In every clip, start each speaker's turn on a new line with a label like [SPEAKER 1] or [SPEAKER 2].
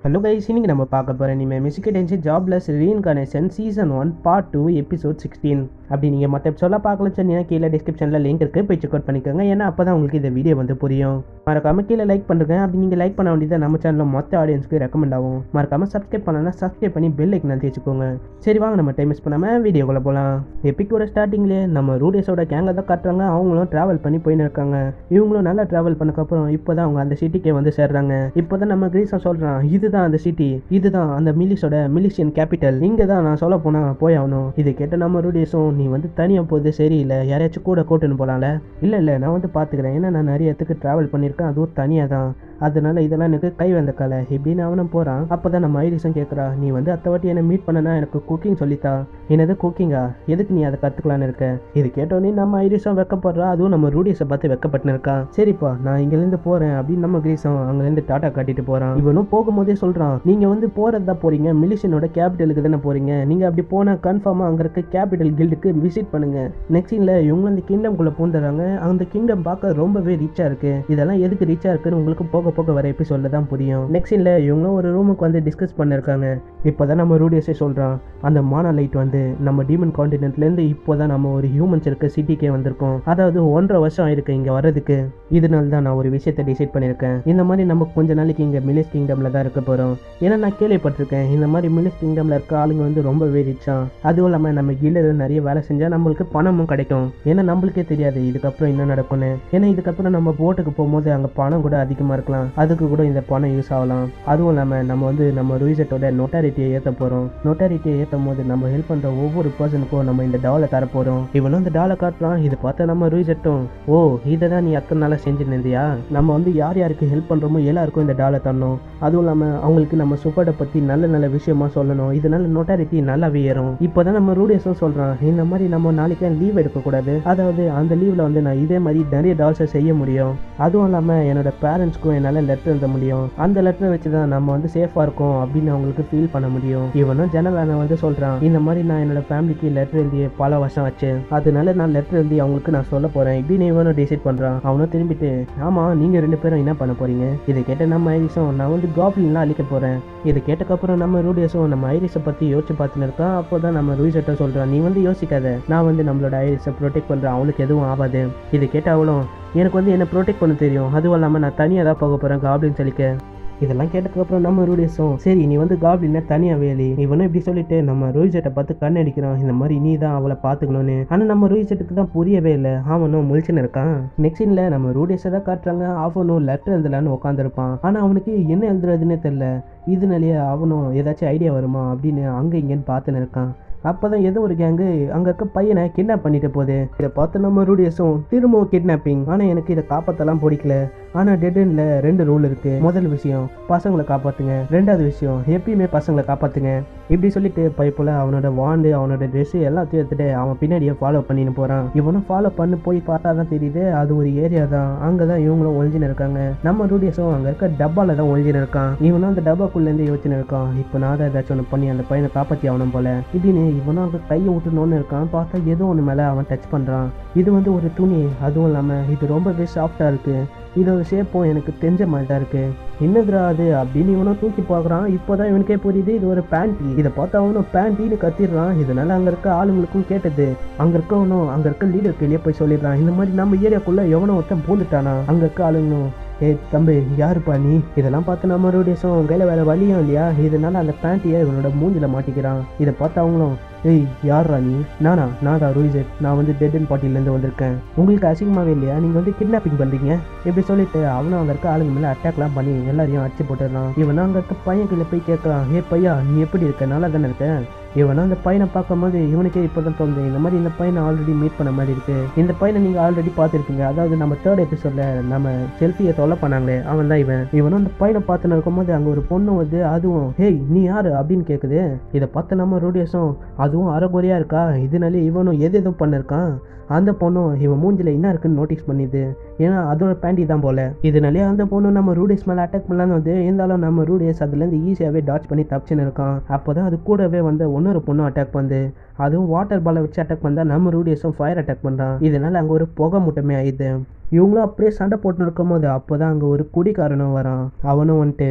[SPEAKER 1] hello guys இன்னைக்கு நம்ம பார்க்க போகிற இனிமேல் music tension jobless reincarnation season one part two episode sixteen அப்படி நீங்கள் மற்ற எபிசோடெலாம் பார்க்கல சொன்னீங்கன்னா கீழே டிஸ்கிரிப்ஷனில் லிங்க் இருக்குது போய் செக் அவுட் பண்ணிக்கோங்க ஏன்னா அப்போ தான் உங்களுக்கு இந்த வீடியோ வந்து புரியும் மறக்காம கீழே லைக் பண்ணுறேன் அப்படி நீங்கள் லைக் பண்ண வேண்டியது நம்ம சேனலில் மொத்த ஆடியன்ஸ்க்கு ரெக்கமெண்ட் ஆகும் மறக்காம சப்ஸ்கிரைப் பண்ணலன்னா சப்ஸ்கிரைப் பண்ணி பெல் ஐக்கன் அழுத்தி வச்சுக்கோங்க சரி வாங்க நம்ம டைம் மிஸ் பண்ணாமல் வீடியோக்குள்ளே போகலாம் எப்பிக்கோட ஸ்டார்டிங்லேயே நம்ம ரூடேஸோட கேங்கை தான் காட்டுறாங்க அவங்களும் ட்ராவல் பண்ணி போயின்னு இருக்காங்க இவங்களும் நல்லா ட்ராவல் பண்ணக்கப்புறம் இப்போ தான் அவங்க அந்த சிட்டிக்கே வந்து சேர்றாங்க இப்போ தான் நம்ம கிரீஸா சொல்கிறான் இதுதான் அந்த சிட்டி இதுதான் அந்த மிலிஸோட மிலிஷியன் கேபிட்டல் இங்கே தான் நான் சொல்ல போனால் போய் ஆகணும் இது கேட்ட நம்ம ரூடேஸும் நீ வந்து தனியாக போகுது சரியில்லை யாரையாச்சும் கூட கூட்டுன்னு போகலாம்ல இல்லை இல்லை நான் வந்து பார்த்துக்கிறேன் ஏன்னா நான் நிறைய இடத்துக்கு ட்ராவல் பண்ணியிருக்கேன் அதுவும் தனியாக தான் அதனால இதெல்லாம் எனக்கு கை வந்த கலை இப்படின்னு அவனும் போகிறான் அப்போ தான் நம்ம ஐரிஸும் கேட்குறா நீ வந்து அத்தை வாட்டி என்னை மீட் பண்ணனா எனக்கு குக்கிங் சொல்லித்தா என்னது குக்கிங்கா எதுக்கு நீ அதை கற்றுக்கலான்னு இருக்க இது கேட்டோடனே நம்ம ஐரிஸும் வெக்கப்படுறா அதுவும் நம்ம ரூடியஸை பார்த்து வெக்கப்பட்டுன்னு இருக்கா சரிப்பா நான் இங்கேருந்து போகிறேன் அப்படின்னு நம்ம கிரீஸும் அங்கேருந்து டாட்டா காட்டிட்டு போகிறான் இவனும் போகும்போதே சொல்கிறான் நீங்கள் வந்து போகிறது தான் போகிறீங்க மிலிஷனோட கேபிட்டலுக்கு தானே போகிறீங்க நீங்கள் அப்படி போனால் கன்ஃபார்மாக அங்கே இருக்க கேபிட்டல் கில்டுக்கு விசிட் பண்ணுங்கள் நெக்ஸ்ட் சீனில் இவங்க அந்த கிங்டம்குள்ளே பூந்துடுறாங்க அந்த கிங்டம் பார்க்க ரொம்பவே ரிச்சாக இருக்குது இதெல்லாம் எதுக்கு ரிச்சாக இருக்குன்னு உங்களுக்கு போக போக வர எபிசோட்ல தான் புரியும் நெக்ஸ்ட் சீனில் இவங்களும் ஒரு ரூமுக்கு வந்து டிஸ்கஸ் பண்ணிருக்காங்க இப்போ தான் நம்ம ரூடியஸே சொல்கிறான் அந்த மானா லைட் வந்து நம்ம டீமன் காண்டினென்ட்லேருந்து இப்போ தான் நம்ம ஒரு ஹியூமன்ஸ் இருக்க சிட்டிக்கே வந்திருக்கோம் அதாவது ஒன்றரை வருஷம் ஆயிருக்கு இங்கே வர்றதுக்கு இதனால தான் நான் ஒரு விஷயத்தை டிசைட் பண்ணியிருக்கேன் இந்த மாதிரி நம்ம கொஞ்ச நாளைக்கு இங்கே மிலிஸ் கிங்டமில் தான் இருக்க போகிறோம் ஏன்னா நான் கேள்விப்பட்டிருக்கேன் இந்த மாதிரி மிலிஸ் கிங்டமில் இருக்க ஆளுங்க வந்து ரொம்பவே ரிச்சா அதுவும் இல்லாமல் நம்ம கீழே நிறைய வேலை செஞ்சால் நம்மளுக்கு பணமும் கிடைக்கும் ஏன்னா நம்மளுக்கே தெரியாது இதுக்கப்புறம் என்ன நடக்கும்னு ஏன்னா இதுக்கப்புறம் நம்ம போட்டுக்கு போகும்போது அங்கே பணம் கூட அதிகமாக இருக்கலாம் அதுக்கு கூட இந்த பணம் யூஸ் ஆகலாம் அதுவும் இல்லாமல் நம்ம வந்து நம்ம ரூசட்டோட நொட்டாரிட்டியை ஏற்ற போகிறோம் நொட்டாரிட்டியை ஏற்றும் போது நம்ம ஹெல்ப் பண்ணுற ஒவ்வொரு பர்சனுக்கும் நம்ம இந்த டாலை தர போகிறோம் இவனும் இந்த டாலை காட்டுறான் இதை பார்த்தா நம்ம ரூசட்டும் ஓ இதை தான் நீ அத்தனை நாளாக செஞ்சு நின்றியா நம்ம வந்து யார் யாருக்கு ஹெல்ப் பண்ணுறோமோ எல்லாருக்கும் இந்த டாலை தரணும் அதுவும் இல்லாமல் அவங்களுக்கு நம்ம சுப்படை பற்றி நல்ல நல்ல விஷயமா சொல்லணும் இதனால நொட்டாரிட்டி நல்லாவே ஏறும் இப்போ தான் நம்ம ரூடியஸும் சொல்கிறான் இந்த மாதிரி நம்ம நாளைக்கு லீவ் எடுக்கக்கூடாது அதாவது அந்த லீவில் வந்து நான் இதே மாதிரி நிறைய டால்ஸை செய்ய முடியும் அதுவும் இல்லாமல் என்னோட பேரண்ட்ஸ்க்கும் என்னால் லெட்டர் எழுத முடியும் அந்த லெட்டரை வச்சு தான் நம்ம வந்து சேஃபாக இருக்கோம் அப்படின்னு அவங்களுக்கு ஃபீல் பண்ண முடியும் இவனும் ஜனலான வந்து சொல்கிறான் இந்த மாதிரி நான் என்னோட ஃபேமிலிக்கு லெட்டர் எழுதி பல வருஷம் ஆச்சு அதனால நான் லெட்டர் எழுதி அவங்களுக்கு நான் சொல்ல போகிறேன் இப்படின்னு இவனும் டிசைட் பண்ணுறான் அவனும் திரும்பிட்டு ஆமாம் நீங்கள் ரெண்டு பேரும் என்ன பண்ண போகிறீங்க இதை கேட்ட நம்ம ஐரிஸும் நான் வந்து காப்ளின்லாம் அழிக்க போகிறேன் இதை கேட்டக்கப்புறம் நம்ம ரூடியஸும் நம்ம ஐரிஸை பற்றி யோசிச்சு பார்த்துன்னு இருக்கான் அப்போ தான் நம்ம ரூசட்டை சொல்கிறான் நீ வந்து யோசிக்காத நான் வந்து நம்மளோட ஐரிஸை ப்ரொடெக்ட் பண்ணுறேன் அவளுக்கு எதுவும் ஆகாது இதை கேட்ட அவளும் எனக்கு வந்து என்ன ப்ரொடெக்ட் பண்ண தெரியும் அதுவும் இல்லாமல் நான் தனியாக தான் போக போகிறேன் காப்ளின் சொல்லிக்க இதெல்லாம் கேட்டதுக்கப்புறம் நம்ம ரூடியஸும் சரி நீ வந்து காப்ளின தனியாக வேலி இவனும் இப்படி சொல்லிட்டு நம்ம ரோஹிஜெட்டை பார்த்து கண் அடிக்கிறான் இந்த மாதிரி நீ தான் அவளை பார்த்துக்கணும்னு ஆனால் நம்ம ரோஹிஜெட்டுக்கு தான் புரியவே இல்லை அவனும் முழிச்சுன்னு இருக்கான் நெக்ஸ்ட் சீனில் நம்ம ரூடியஸை தான் காட்டுறாங்க அவனும் லெட்டர் எழுதலான்னு உட்காந்துருப்பான் ஆனால் அவனுக்கு என்ன எழுதுறதுன்னே தெரில இதனாலேயே அவனும் ஏதாச்சும் ஐடியா வருமா அப்படின்னு அங்கே இங்கேன்னு பார்த்துன்னு இருக்கான் அப்போ தான் ஏதோ ஒரு கேங்கு அங்கே இருக்க பையனை கிட்னாப் பண்ணிட்டு போகுது இதை பார்த்து நம்ம ரூடியஸும் திரும்பவும் கிட்னாப்பிங் ஆனால் எனக்கு இதை காப்பாற்றலாம் பிடிக்கல ஆனால் டெட்டனில் ரெண்டு ரூல் இருக்குது முதல் விஷயம் பசங்களை காப்பாற்றுங்க ரெண்டாவது விஷயம் எப்பயுமே பசங்களை காப்பாற்றுங்க இப்படி சொல்லிட்டு பைப்பில் அவனோட வாண்டு அவனோட ட்ரெஸ்ஸு எல்லாத்தையும் எடுத்துட்டு அவன் பின்னாடியே ஃபாலோ பண்ணின்னு போகிறான் இவனும் ஃபாலோ பண்ணி போய் பார்த்தா தான் தெரியுது அது ஒரு ஏரியா தான் அங்கே தான் இவங்களும் ஒழிஞ்சுன்னு இருக்காங்க நம்ம ரூடியஸும் அங்கே இருக்க டப்பாவில் தான் ஒழிஞ்சுன்னு இருக்கான் இவனும் அந்த டப்பாக்குள்ளேருந்து யோசிச்சுன்னு இருக்கான் இப்போ நான் தான் ஏதாச்சும் ஒன்று பண்ணி அந்த பையனை காப்பாற்றி அவனும் போல இப்படின்னு இவனும் அங்கே கையை விட்டுணுன்னு இருக்கான் பார்த்தா ஏதோ ஒன்று மேலே அவன் டச் பண்ணுறான் இது வந்து ஒரு துணி அதுவும் இல்லாமல் இது ரொம்பவே சாஃப்டாக இருக்குது இதோட ஷேப்பும் எனக்கு தெரிஞ்ச மாதிரி தான் இருக்குது என்னதுடா அது அப்படின்னு இவனும் தூக்கி பார்க்குறான் இப்போ தான் இவனுக்கே புரியுது இது ஒரு பேண்ட்டி இதை பார்த்து அவனும் பேண்ட்டின்னு கத்திடுறான் இதனால அங்கே இருக்க ஆளுங்களுக்கும் கேட்டது அங்கே இருக்கவனும் அங்கே இருக்க லீடர் கையிலே போய் சொல்லிடுறான் இந்த மாதிரி நம்ம ஏரியாக்குள்ளே எவனோ ஒருத்தன் பூந்துட்டானா அங்கே இருக்க ஆளுங்களும் ஏய் தம்பி யாருப்பா நீ இதெல்லாம் பார்த்து நம்ம ரூடியஸும் கையில் வேற வழியும் இல்லையா இதனால அந்த பேண்ட்டியை இவனோட மூஞ்சில மாட்டிக்கிறான் இதை பார்த்து அவங்களும் ஏய் யார்ரா நீ நானா நான் தான் ரூயிசெட் நான் வந்து டெட் அண்ட் பார்ட்டிலேருந்து வந்திருக்கேன் உங்களுக்கு அசிங்கமாகவே இல்லையா நீங்கள் வந்து கிட்னாப்பிங் பண்ணுறீங்க இப்படி சொல்லிட்டு அவனும் அங்கே இருக்க ஆளுங்க மேலே அட்டாக்லாம் பண்ணி எல்லாரையும் அடிச்சு போட்டுடுறான் இவனும் அங்கே இருக்க பையன் கீழே போய் கேட்குறான் ஏ பையா நீ எப்படி இருக்க நல்லா தானே இருக்க இவனும் அந்த பையனை பார்க்கும்போது இவனுக்கே இப்போ தான் தோணுது இந்த மாதிரி இந்த பையனை ஆல்ரெடி மீட் பண்ண மாதிரி இருக்கு இந்த பையனை நீங்கள் ஆல்ரெடி பார்த்துருப்பீங்க அதாவது நம்ம தேர்ட் எபிசோட்ல நம்ம செல்ஃபியை தொல்லை பண்ணாங்களே அவன் தான் இவன் இவனும் அந்த பையனை பார்த்துன்னு இருக்கும்போது அங்கே ஒரு பொண்ணு வந்து அதுவும் ஹேய் நீ யாரு அப்படின்னு கேட்குது இதை பார்த்து நம்ம ரூடியஸும் அதுவும் அறகுறையாக இருக்கா இதனாலே இவனும் எது எதுவும் பண்ணிருக்கான் அந்த பொண்ணும் இவன் மூஞ்சில என்ன இருக்குன்னு நோட்டீஸ் பண்ணிது ஏன்னா அதோட பேண்டி தான் போல இதனாலே அந்த பொண்ணு நம்ம ரூடியஸ் மேலே அட்டாக் பண்ணலான்னு வந்து இருந்தாலும் நம்ம ரூடியஸ் அதுலேருந்து ஈஸியாகவே டாச் பண்ணி தப்பிச்சுன்னு இருக்கான் அப்போ தான் அது கூடவே வந்து இன்னொரு பொண்ணும் அட்டாக் பண்ணுது அதுவும் வாட்டர் பாலை வச்சு அட்டாக் பண்ணால் நம்ம ரூடியஸும் ஃபயர் அட்டாக் பண்ணுறான் இதனால அங்கே ஒரு புகை மூட்டமே ஆயிடுது இவங்களும் அப்படியே சண்டை போட்டு இருக்கும்போது அப்போ தான் அங்கே ஒரு குடிக்காரனும் வரான் அவனும் வந்துட்டு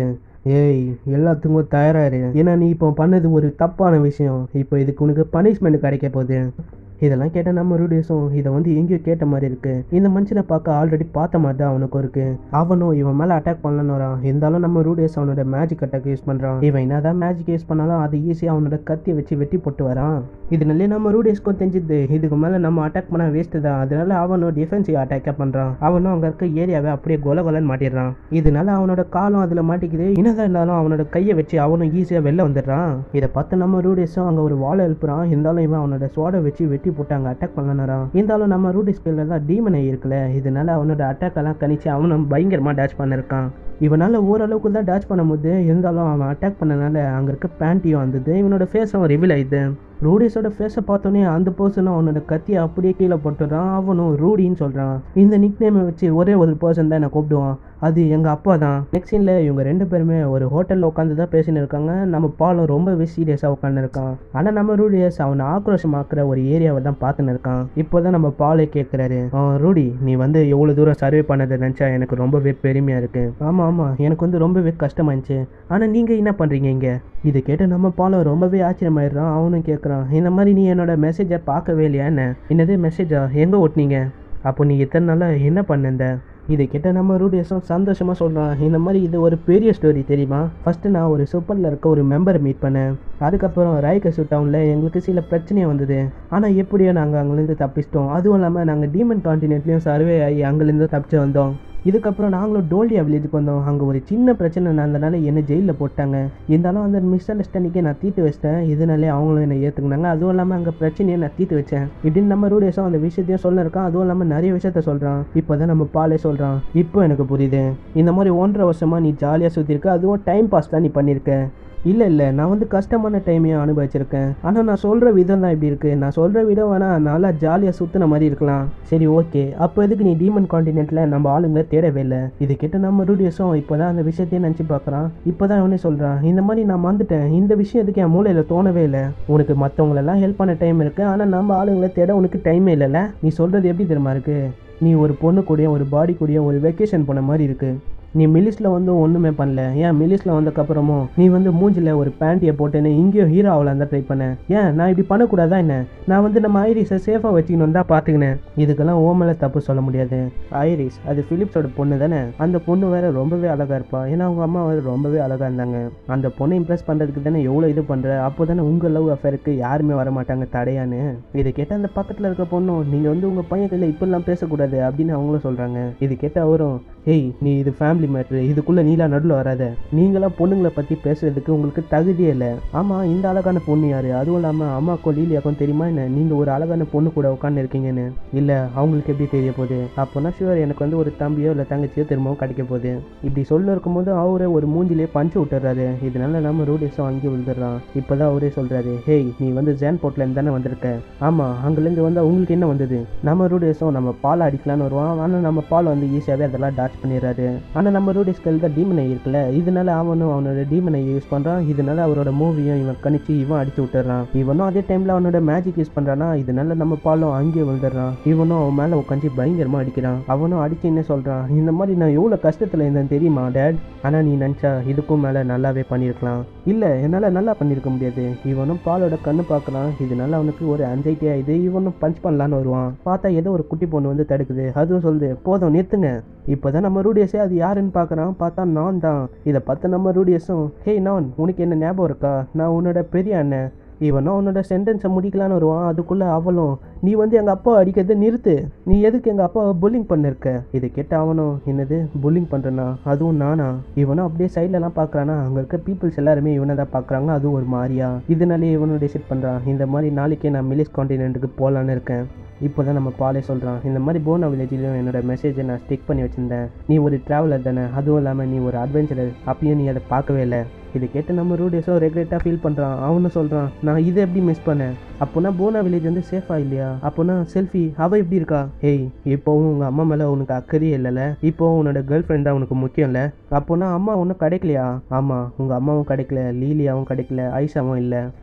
[SPEAKER 1] ஏய் எல்லாத்துக்கும் தயாராரு ஏன்னா நீ இப்போ பண்ணது ஒரு தப்பான விஷயம் இப்போ இதுக்கு உனக்கு பனிஷ்மெண்ட் கிடைக்க போகுது இதெல்லாம் கேட்ட நம்ம ரூடியஸும் இதை வந்து எங்கேயோ கேட்ட மாதிரி இருக்கு இந்த மனுஷனை பார்க்க ஆல்ரெடி பார்த்த மாதிரி தான் அவனுக்கும் இருக்கு அவனும் இவன் மேலே அட்டாக் பண்ணலான்னு வரான் இருந்தாலும் நம்ம ரூடியஸ் அவனோட மேஜிக் அட்டாக் யூஸ் பண்ணுறான் இவன் என்னதான் மேஜிக் யூஸ் பண்ணாலும் அது ஈஸியாக அவனோட கத்தியை வச்சு வெட்டி போட்டு வரான் இதனாலே நம்ம ரூடியஸ்க்கும் தெரிஞ்சுது இதுக்கு மேலே நம்ம அட்டாக் பண்ண வேஸ்ட் தான் அதனால அவனும் டிஃபென்சிவ் அட்டாக்காக பண்ணுறான் அவனும் அங்கே இருக்க ஏரியாவை அப்படியே கொல கொலன்னு மாட்டிடுறான் இதனால அவனோட காலம் அதில் மாட்டிக்குது என்னதான் இருந்தாலும் அவனோட கையை வச்சு அவனும் ஈஸியாக வெளில வந்துடுறான் இதை பார்த்து நம்ம ரூடியஸும் அங்கே ஒரு வாழை எழுப்புறான் இருந்தாலும் இவன் அவனோட ஸ்வாடை வச்சு வெட்டி போட்டாங்க அட்டாக் பண்ணனாரான் இருந்தாலும் நம்ம ரூடிஸ் கையில் தான் டீமன் இருக்குல்ல இதனால அவனோட அட்டாக் எல்லாம் கணிச்சு அவனும் பயங்கரமாக டேச் பண்ணிருக்கான் இவனால் ஓரளவுக்கு தான் டேச் பண்ணும்போது இருந்தாலும் அவன் அட்டாக் பண்ணனால அங்கே இருக்க பேண்ட்டியும் வந்தது இவனோட ஃபேஸும் ரிவீல் ஆயிடுது ரூடிஸோட ஃபேஸை பார்த்தோன்னே அந்த பர்சனும் அவனோட கத்தியை அப்படியே கீழே போட்டுறான் அவனும் ரூடின்னு சொல்கிறான் இந்த நிக் நேமை வச்சு ஒரே ஒரு பர்சன் தான் என்னை கூப்பிடுவான் அது எங்கள் அப்பா தான் நெக்ஸ்ட் சீனில் இவங்க ரெண்டு பேருமே ஒரு ஹோட்டலில் உட்காந்து தான் பேசின்னு இருக்காங்க நம்ம பாலும் ரொம்பவே சீரியஸாக உட்காந்துருக்கான் ஆனால் நம்ம ரூடியஸ் அவனை ஆக்ரோஷமாக்குற ஒரு ஏரியாவை தான் பார்த்துன்னு இருக்கான் இப்போ தான் நம்ம பாலே கேட்குறாரு ரூடி நீ வந்து எவ்வளோ தூரம் சர்வே பண்ணதை நினச்சா எனக்கு ரொம்பவே பெருமையாக இருக்குது ஆமாம் ஆமாம் எனக்கு வந்து ரொம்பவே கஷ்டமாயிருச்சு ஆனால் நீங்கள் என்ன பண்ணுறீங்க இங்கே இதை கேட்டு நம்ம பாலம் ரொம்பவே ஆச்சரியமாயிடுறான் அவனும் கேட்குறான் இந்த மாதிரி நீ என்னோட மெசேஜை பார்க்கவே இல்லையா என்ன என்னது மெசேஜா எங்கே ஓட்டினீங்க அப்போ நீ இத்தனை நாளாக என்ன பண்ண இதை கேட்ட நம்ம ரூடியஸும் சந்தோஷமாக சொல்கிறான் இந்த மாதிரி இது ஒரு பெரிய ஸ்டோரி தெரியுமா ஃபஸ்ட்டு நான் ஒரு சூப்பரில் இருக்க ஒரு மெம்பரை மீட் பண்ணேன் அதுக்கப்புறம் ராய்கசு டவுனில் எங்களுக்கு சில பிரச்சனை வந்தது ஆனால் எப்படியோ நாங்கள் அங்கேருந்து தப்பிச்சிட்டோம் அதுவும் இல்லாமல் நாங்கள் டீமன் காண்டினென்ட்லேயும் சர்வே ஆகி அங்கேருந்து தப்பிச்சு வந்தோம் இதுக்கப்புறம் நாங்களும் டோல்டியா வில்லேஜுக்கு வந்தோம் அங்கே ஒரு சின்ன பிரச்சனை நடந்தனால என்னை ஜெயிலில் போட்டாங்க இருந்தாலும் அந்த மிஸ் அண்டர்ஸ்டாண்டிங்கை நான் தீர்த்து வச்சிட்டேன் இதனாலே அவங்களும் என்னை ஏற்றுக்கினாங்க அதுவும் இல்லாமல் அங்கே பிரச்சனையை நான் தீர்த்து வச்சேன் இப்படின்னு நம்ம ரூடேஸும் அந்த விஷயத்தையும் சொல்ல இருக்கான் அதுவும் இல்லாமல் நிறைய விஷயத்த சொல்கிறான் இப்போ தான் நம்ம பாலே சொல்கிறான் இப்போ எனக்கு புரியுது இந்த மாதிரி ஒன்றரை வருஷமாக நீ ஜாலியாக சுற்றிருக்க அதுவும் டைம் பாஸ் தான் நீ பண்ணியிருக்க இல்லை இல்லை நான் வந்து கஷ்டமான டைமையும் அனுபவிச்சிருக்கேன் ஆனால் நான் சொல்கிற விதம் தான் இப்படி இருக்குது நான் சொல்கிற விதம் வேணால் நல்லா ஜாலியாக சுற்றின மாதிரி இருக்கலாம் சரி ஓகே அப்போ எதுக்கு நீ டீமன் காண்டினென்ட்டில் நம்ம ஆளுங்களை தேடவே இல்லை இது கிட்ட நம்ம ரூடியஸும் இப்போ தான் அந்த விஷயத்தையும் நினச்சி பார்க்குறான் இப்போ தான் அவனே சொல்கிறான் இந்த மாதிரி நான் வந்துட்டேன் இந்த விஷயம் எதுக்கு என் மூளையில் தோணவே இல்லை உனக்கு மற்றவங்களெல்லாம் ஹெல்ப் பண்ண டைம் இருக்குது ஆனால் நம்ம ஆளுங்களை தேட உனக்கு டைமே இல்லைல்ல நீ சொல்கிறது எப்படி தெரியுமா இருக்குது நீ ஒரு பொண்ணு கூடயும் ஒரு பாடி கூடயும் ஒரு வெக்கேஷன் போன மாதிரி இருக்குது நீ மில்லிஸில் வந்து ஒன்றுமே பண்ணல ஏன் மில்லிஸில் வந்ததுக்கப்புறமும் நீ வந்து மூஞ்சில் ஒரு பேண்ட்டியை போட்டேன்னு இங்கேயும் ஹீரோ ஆகலாம் தான் ட்ரை பண்ணேன் ஏன் நான் இப்படி பண்ணக்கூடாதா என்ன நான் வந்து நம்ம ஐரிஸை சேஃபாக வச்சுக்கணும் தான் பார்த்துக்கினேன் இதுக்கெல்லாம் ஓமல தப்பு சொல்ல முடியாது ஐரிஸ் அது ஃபிலிப்ஸோட பொண்ணு தானே அந்த பொண்ணு வேற ரொம்பவே அழகாக இருப்பா ஏன்னா அவங்க அம்மா வேறு ரொம்பவே அழகாக இருந்தாங்க அந்த பொண்ணை இம்ப்ரெஸ் பண்ணுறதுக்கு தானே எவ்வளோ இது பண்ணுற அப்போ தானே உங்கள் லவ் அஃபேருக்கு யாருமே வர மாட்டாங்க தடையான்னு இதை கேட்ட அந்த பக்கத்தில் இருக்க பொண்ணும் நீங்கள் வந்து உங்கள் பையன் கையில் இப்படிலாம் பேசக்கூடாது அப்படின்னு அவங்களும் சொல்கிறாங்க இது கேட்ட அவரும் ஏய் நீ இது ஃபேமிலி மேட்ரு இதுக்குள்ளே நீலா நடுவில் வராத நீங்களாம் பொண்ணுங்களை பற்றி பேசுறதுக்கு உங்களுக்கு தகுதியே இல்லை ஆமாம் இந்த அழகான பொண்ணு யார் அதுவும் இல்லாமல் அம்மாக்கும் லீலியாக்கும் தெரியுமா என்ன நீங்கள் ஒரு அழகான பொண்ணு கூட உட்காந்து இருக்கீங்கன்னு இல்லை அவங்களுக்கு எப்படி தெரிய போகுது அப்போனா ஷுவர் எனக்கு வந்து ஒரு தம்பியோ இல்லை தங்கச்சியோ திரும்பவும் கிடைக்க போகுது இப்படி சொல்ல இருக்கும்போது அவரே ஒரு மூஞ்சிலே பஞ்சு விட்டுறாரு இதனால நம்ம ரூடிஸும் அங்கே விழுந்துடுறான் இப்போ தான் அவரே சொல்கிறாரு ஹேய் நீ வந்து ஜேன் போர்ட்லேருந்து தானே வந்திருக்க ஆமாம் அங்கேருந்து வந்தால் உங்களுக்கு என்ன வந்தது நம்ம ரூடிஸும் நம்ம பால் அடிக்கலான்னு வருவான் ஆனால் நம்ம பால் வந்து ஈஸியாகவே அதெல்லாம் டாச் பண்ணிடுறாரு ஆனால் நம்ம ரூடிஸ் கையில் தான் டீமனை இருக்குல்ல இதனால அவனும் அவனோட டீமனை யூஸ் பண்ணுறான் இதனால அவரோட மூவியும் இவன் கணிச்சு இவன் அடிச்சு விட்டுறான் இவனும் அதே டைமில் அவனோட மேஜிக் யூஸ் பண்ணுறானா இதனால நம்ம பாலும் அங்கேயே விழுந்துடுறான் இவனும் அவன் மேலே உட்காந்து பயங்கரமாக அடிக்கிறான் அவனும் அடிச்சு என்ன சொல்கிறான் இந்த மாதிரி நான் எவ்வளோ கஷ்டத்தில் இருந்தேன் தெரியுமா டேட் ஆனால் நீ நினச்சா இதுக்கும் மேலே நல்லாவே பண்ணியிருக்கலாம் இல்லை என்னால் நல்லா பண்ணியிருக்க முடியாது இவனும் பாலோட கண்ணு பார்க்குறான் இதனால அவனுக்கு ஒரு anxiety ஆயிடுது இவனும் பஞ்ச் பண்ணலான்னு வருவான் பார்த்தா ஏதோ ஒரு குட்டி பொண்ணு வந்து தடுக்குது அதுவும் சொல்லுது போதும் நிறுத்துங்க இப்போதான் நம்ம ரூடியஸே அது யாருன்னு பார்க்குறான் பார்த்தா நான் தான் இதை பார்த்து நம்ம ரூடியஸும் ஹேய் நான் உனக்கு என்ன ஞாபகம் இருக்கா நான் உன்னோட பெரிய அண்ணன் இவனும் அவனோட சென்டென்ஸை முடிக்கலான்னு வருவான் அதுக்குள்ளே அவளும் நீ வந்து எங்கள் அப்பா அடிக்கிறதை நிறுத்து நீ எதுக்கு எங்கள் அப்பாவை புல்லிங் பண்ணிருக்க இதை கேட்ட அவனும் என்னது புல்லிங் பண்ணுறனா அதுவும் நானா இவனும் அப்படியே சைட்லலாம் பார்க்குறானா அங்கே இருக்க பீப்புள்ஸ் எல்லாருமே இவனை தான் பார்க்குறாங்க அதுவும் ஒரு மாதிரியா இதனாலே இவனும் டிசைட் பண்ணுறான் இந்த மாதிரி நாளைக்கே நான் மிலிஸ் காண்டினென்ட்டுக்கு போகலான்னு இருக்கேன் இப்போ தான் நம்ம பாலே சொல்கிறான் இந்த மாதிரி போனா வில்லேஜ்லையும் என்னோட மெசேஜை நான் ஸ்டிக் பண்ணி வச்சுருந்தேன் நீ ஒரு ட்ராவலர் தானே அதுவும் இல்லாமல் நீ ஒரு அட்வென்ச்சரர் அப்பயும் நீ அதை பார்க்கவே இல்லை இதை கேட்டு நம்ம ரூடியஸோ ரெகுலேட்டாக ஃபீல் பண்ணுறான் அவனும் சொல்கிறான் நான் இதை எப்படி மிஸ் பண்ணேன் அப்போனா போனா வில்லேஜ் வந்து சேஃபாக இல்லையா அப்போனா செல்ஃபி அவள் எப்படி இருக்கா ஏய் இப்போவும் உங்கள் அம்மா மேலே உனக்கு அக்கறையே இல்லைல்ல இப்போவும் உன்னோட கேர்ள் ஃப்ரெண்ட் தான் உனக்கு முக்கியம் இல்லை அப்போனா அம்மா ஒன்றும் கிடைக்கலையா ஆமாம் உங்கள் அம்மாவும் கிடைக்கல லீலியாவும் கிடைக்கல ஐஷாவும் இல்லை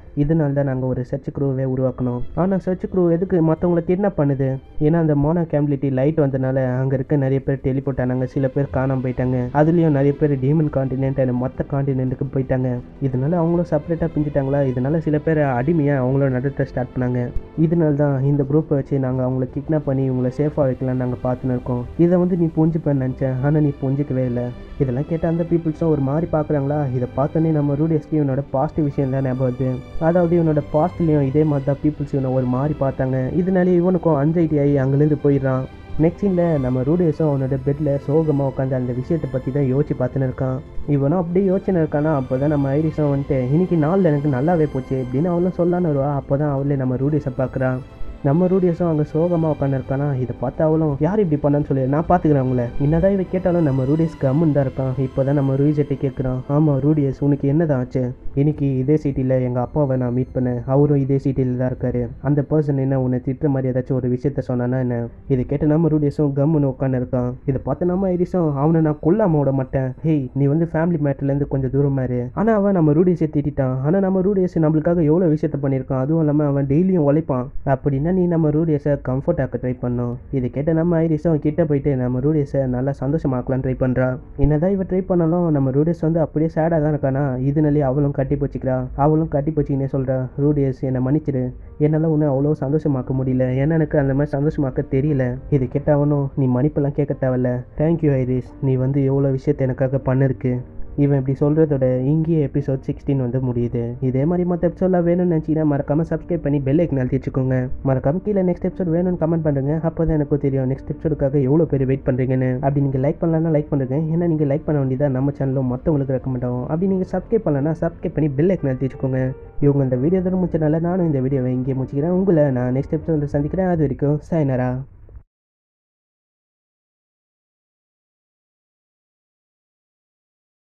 [SPEAKER 1] இதனால தான் நாங்கள் ஒரு சர்ச் குரூவே உருவாக்கணும் ஆனால் சர்ச் குரூ எதுக்கு மற்றவங்களை கிட்னாப் பண்ணுது ஏன்னா அந்த மோனோ கேம்பிலிட்டி லைட் வந்தனால அங்கே இருக்க நிறைய பேர் டெலிபோர்ட் ஆனாங்க சில பேர் காணாம போயிட்டாங்க அதுலேயும் நிறைய பேர் டீமன் காண்டினென்ட் அண்ட் மற்ற காண்டினென்ட்டுக்கு போயிட்டாங்க இதனால அவங்களும் செப்பரேட்டாக பிஞ்சிட்டாங்களா இதனால சில பேர் அடிமையாக அவங்களோட நடத்த ஸ்டார்ட் பண்ணாங்க இதனால தான் இந்த குரூப்பை வச்சு நாங்கள் அவங்கள கிட்னாப் பண்ணி உங்களை சேஃபாக வைக்கலாம்னு நாங்கள் பார்த்துன்னு இருக்கோம் இதை வந்து நீ புரிஞ்சுப்பேன்னு நினச்சேன் ஆனால் நீ புரிஞ்சிக்கவே இல்லை இதெல்லாம் கேட்ட அந்த பீப்புள்ஸும் ஒரு மாதிரி பார்க்குறாங்களா இதை பார்த்தோன்னே நம்ம ரூடியஸ்க்கு இவனோட பாசிட்டிவ் விஷயம் தான் ஞாபகம் வருது அதாவது இவனோட பாஸ்ட்லேயும் இதே மாதிரி தான் பீப்புள்ஸ் இவனை ஒரு மாதிரி பார்த்தாங்க இதனாலே இவனுக்கும் அஞ்சைட்டி ஆகி அங்கேருந்து போயிடுறான் நெக்ஸ்ட் சீனில் நம்ம ரூடியஸும் அவனோட பெட்டில் சோகமாக உட்காந்து அந்த விஷயத்தை பற்றி தான் யோசிச்சு பார்த்துன்னு இருக்கான் இவனும் அப்படியே யோசனை இருக்கானா அப்போ தான் நம்ம ஐரிஸும் வந்துட்டு இன்னைக்கு நாளில் எனக்கு நல்லாவே போச்சு அப்படின்னு அவளும் சொல்லான்னு வருவா அப்போ தான் அவளே நம்ம ரூடியஸை பார்க்குறான் நம்ம ரூடியஸும் அங்கே சோகமாக உட்காந்துருக்கானா இதை பார்த்து அவளும் யார் இப்படி பண்ணான்னு சொல்லி நான் பார்த்துக்கிறேன் அவங்கள என்னதான் இவ கேட்டாலும் நம்ம ரூடியஸ் கம்முன்னு தான் இருக்கான் இப்போ தான் நம்ம ரூடியஸ்ட்டை கேட்குறான் ஆமாம் ரூடியஸ் உனக்கு என்னதான் ஆச்சு இன்னைக்கு இதே சிட்டியில் எங்கள் அப்பாவை நான் மீட் பண்ணேன் அவரும் இதே சிட்டியில் தான் இருக்காரு அந்த பர்சன் என்ன உன்னை திட்டுற மாதிரி ஏதாச்சும் ஒரு விஷயத்த சொன்னானா என்ன இதை கேட்டு நம்ம ரூடியஸும் கம்முன்னு உட்காந்து இருக்கான் இதை பார்த்து நம்ம ஐரிஸும் அவனை நான் கொல்லாம விட மாட்டேன் ஹேய் நீ வந்து ஃபேமிலி மேட்டர்லேருந்து கொஞ்சம் தூரமா இரு ஆனால் அவன் நம்ம ரூடியஸை திட்டான் ஆனால் நம்ம ரூடியஸ் நம்மளுக்காக எவ்வளோ விஷயத்த பண்ணியிருக்கான் அதுவும் இல்லாமல் அவன் டெய்லியும் உழைப்பான் அப்படின்னா நீ நம்ம ரூடியஸை கம்ஃபர்ட் ஆக்க ட்ரை பண்ணோம் இதை கேட்ட நம்ம ஐரிஸும் கிட்ட போயிட்டு நம்ம ரூடியஸை நல்லா சந்தோஷமாக்கலாம் ட்ரை பண்ணுறா என்னதான் இவ ட்ரை பண்ணாலும் நம்ம ரூடியஸ் வந்து அப்படியே சேடாக தான் இருக்கானா இதனாலே அவளும் கட்டி போச்சுக்கிறா அவளும் கட்டி போச்சுக்கினே சொல்கிறா ரூடியஸ் என்னை மன்னிச்சிடு என்னால் ஒன்றும் அவ்வளோ சந்தோஷமாக்க முடியல ஏன்னா எனக்கு அந்த மாதிரி சந்தோஷமாக்க தெரியல இது கேட்ட அவனும் நீ மன்னிப்பெல்லாம் கேட்க தேவையில்ல தேங்க்யூ ஐரிஸ் நீ வந்து எவ்வளோ விஷயத்தை எனக்காக பண்ணிருக்கு இவன் இப்படி சொல்கிறதோட இங்கேயே எபிசோட் சிக்ஸ்டீன் வந்து முடியுது இதே மாதிரி மற்ற எபிசோட்லாம் வேணும்னு நினச்சிங்கன்னா மறக்காமல் சப்ஸ்கிரைப் பண்ணி பெல் ஐக்கன் அழுத்தி வச்சுக்கோங்க மறக்காம கீழே நெக்ஸ்ட் எபிசோட் வேணும்னு கமெண்ட் பண்ணுங்க அப்போ தான் எனக்கும் தெரியும் நெக்ஸ்ட் எபிசோடுக்காக எவ்வளோ பேர் வெயிட் பண்ணுறீங்கன்னு அப்படி நீங்கள் லைக் பண்ணலன்னா லைக் பண்ணுங்க ஏன்னா நீங்கள் லைக் பண்ண வேண்டியதாக நம்ம சேனலும் மற்றவங்களுக்கு ரெக்கமெண்ட் ஆகும் அப்படி நீங்கள் சப்ஸ்கிரைப் பண்ணலன்னா சப்ஸ்கிரைப் பண்ணி பெல் ஐக்கன் அழுத்தி வச்சுக்கோங்க இவங்க இந்த வீடியோ தர முடிச்சனால நானும் இந்த வீடியோவை இங்கே முடிச்சுக்கிறேன் உங்களை நான் நெக்ஸ்ட் எபிசோடில் சந்திக்கிறேன் அது வரைக்கும் சாயனரா